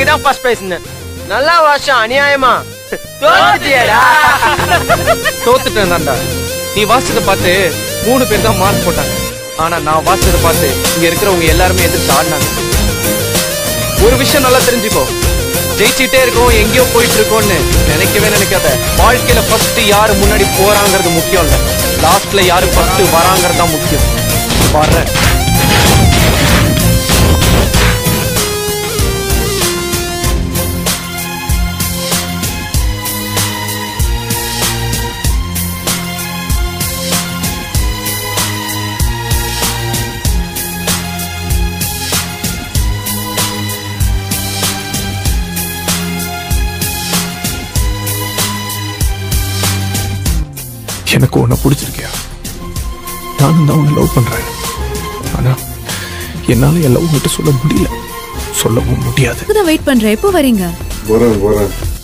தான் ஃபர்ஸ்ட் பிரைஸ்னு நல்லா வருஷம் அநியாயமா தோத்துட்டியடா தோத்துட்டேன் தான்டா நீ வாசிச்சதை பார்த்து மூணு பேர் தான் மார்க் போட்டாங்க ஆனா நான் வாசிச்சதை பார்த்து இங்க இருக்கிறவங்க எல்லாருமே எதிர்த்து ஆடினாங்க ஒரு விஷயம் நல்லா தெரிஞ்சுக்கோ ஜெயிச்சுட்டே இருக்கோம் எங்கேயோ போயிட்டு இருக்கோம்னு நினைக்கவே நினைக்காத வாழ்க்கையில ஃபர்ஸ்ட் யாரு முன்னாடி போறாங்கிறது முக்கியம் இல்ல லாஸ்ட்ல யாரு ஃபர்ஸ்ட் வராங்கிறது தான் முக்கியம் வர்றேன் எனக்கு உன்னை பிடிச்சிருக்கியா நானும் தான் உன்னை லவ் பண்றேன் ஆனா என்னால எல்லாம் உங்ககிட்ட சொல்ல முடியல சொல்லவும் முடியாது தான் வெயிட் பண்றேன் எப்போ வரீங்க போறேன் போறேன்